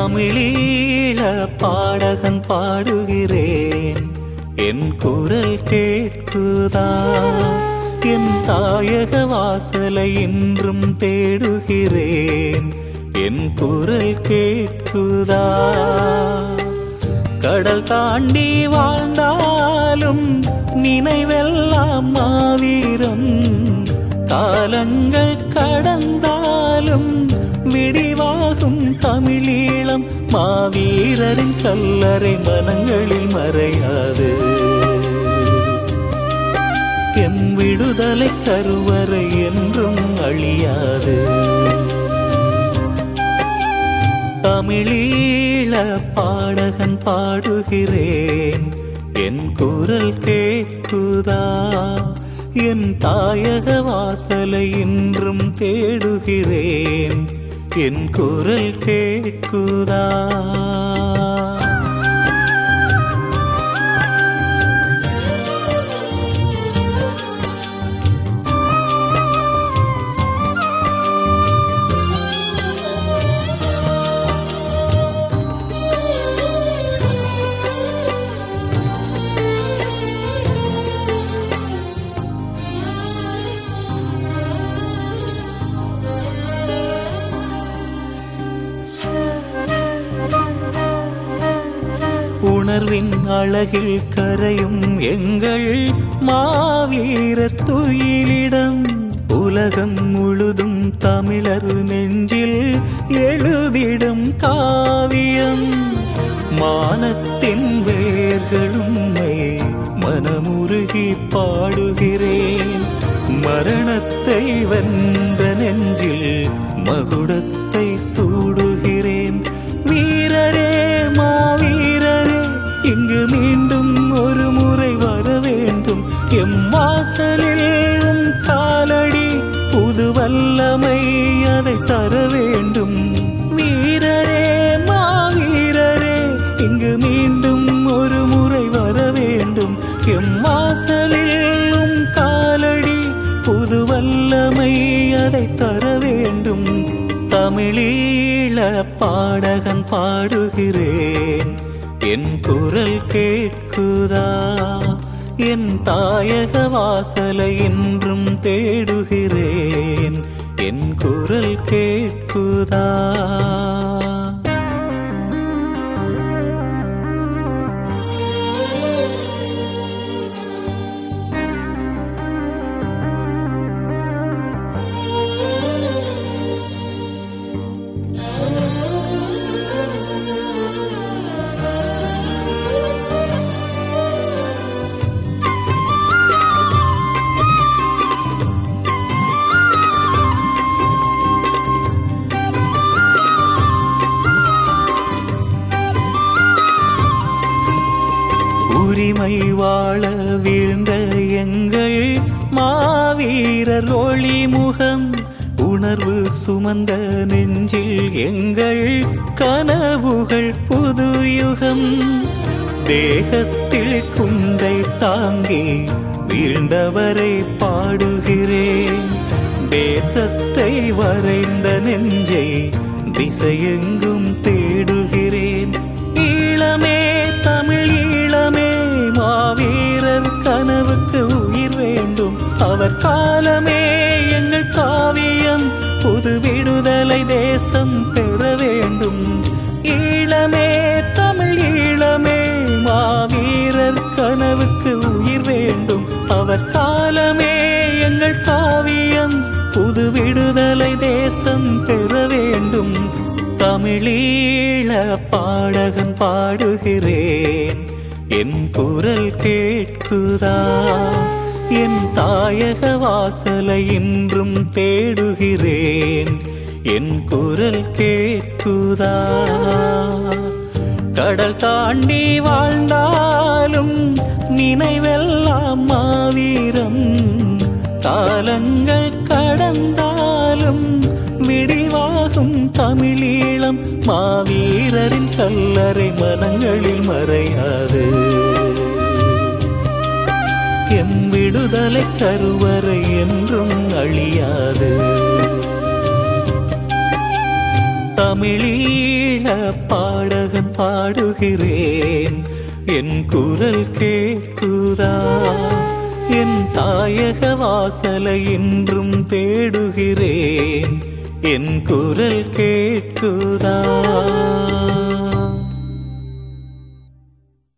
தமிழீழ பாடகன் பாடுகிறேன் என் குரல் கேட்குதா என் தாயக வாசலை இன்றும் தேடுகிறேன் என் குரல் கேட்குதா கடல் தாண்டி வாழ்ந்தாலும் நினைவெல்லாம் மாவீரம் காலங்கள் கடந்தாலும் விடிவாகும் தமிழீழம் மாவீரரின் கல்லறை மனங்களில் மறையாது எம் விடுதலை கருவறை என்றும் அழியாது தமிழீழ பாடகன் பாடுகிறேன் என் குரல் கேட்குதா என் தாயக வாசலை இன்றும் தேடுகிறேன் என் குரல் கேட்குதா உணர்வின் அழகில் கரையும் எங்கள் மாவீரர் துயிலிடம் உலகம் முழுதும் தமிழர் நெஞ்சில் எழுதிடும் காவியம் மானத்தின் வேர்களும் மனமுருகி பாடுகிறேன் மரணத்தை வென்ற நெஞ்சில் மகுடத்தை சூடுகிறேன் வீரரே மாவீரரே இங்கு மீண்டும் ஒரு முறை வர வேண்டும் எம் வாசலில் உம் காலடி புது வல்லமை அதை தர வேண்டும் வீரரே மாவீரரே இங்கு மீண்டும் ஒரு முறை வர வேண்டும் எம் வாசலில் உம் காலடி புது வல்லமை அதை தர வேண்டும் தமிழீழ பாடகன் பாடுகிறேன் என் குரல் கேட்குதா என் தாயக வாசலை இன்றும் தேடுகிறேன் என் குரல் கேட்குதா உரிமை வாழ வீழ்ந்த எங்கள் மாவீரர் ஒளிமுகம் உணர்வு சுமந்த நெஞ்சில் எங்கள் கனவுகள் புதுயுகம் தேகத்தில் குண்டை தாங்கி வீழ்ந்தவரை பாடுகிறேன் தேசத்தை வரைந்த நெஞ்சை திசையெங்கும் தேடுகிறேன் ஈழமே தமிழ் ஈழமே மாவீரர் கனவுக்கு உயிர் வேண்டும் அவர் காலமே எங்கள் காவியம் புது விடுதலை தேசம் பெற வேண்டும் ஈழமே தமிழ் ஈழமே மாவீரர் கனவுக்கு உயிர் வேண்டும் அவர் காலமே எங்கள் காவியம் புது விடுதலை தேசம் பெற வேண்டும் தமிழீழ பாடகன் பாடுகிறேன் என் குரல் கேட்குதா என் தாயக வாசலை இன்றும் தேடுகிறேன் என் குரல் கேட்குதா கடல் தாண்டி வாழ்ந்தாலும் நினைவெல்லாம் மாவீரம் காலங்கள் கடந்தாலும் விடிவாகும் தமிழீழம் மாவீரரின் கல்லறை மனங்களில் மறையாது எம் விடுதலை கருவறை என்றும் அழியாது தமிழீழ பா பாடுகிறேன் என் குரல் கேட்குதா என் தாயக வாசலை இன்றும் தேடுகிறேன் என் குரல் கேட்குதா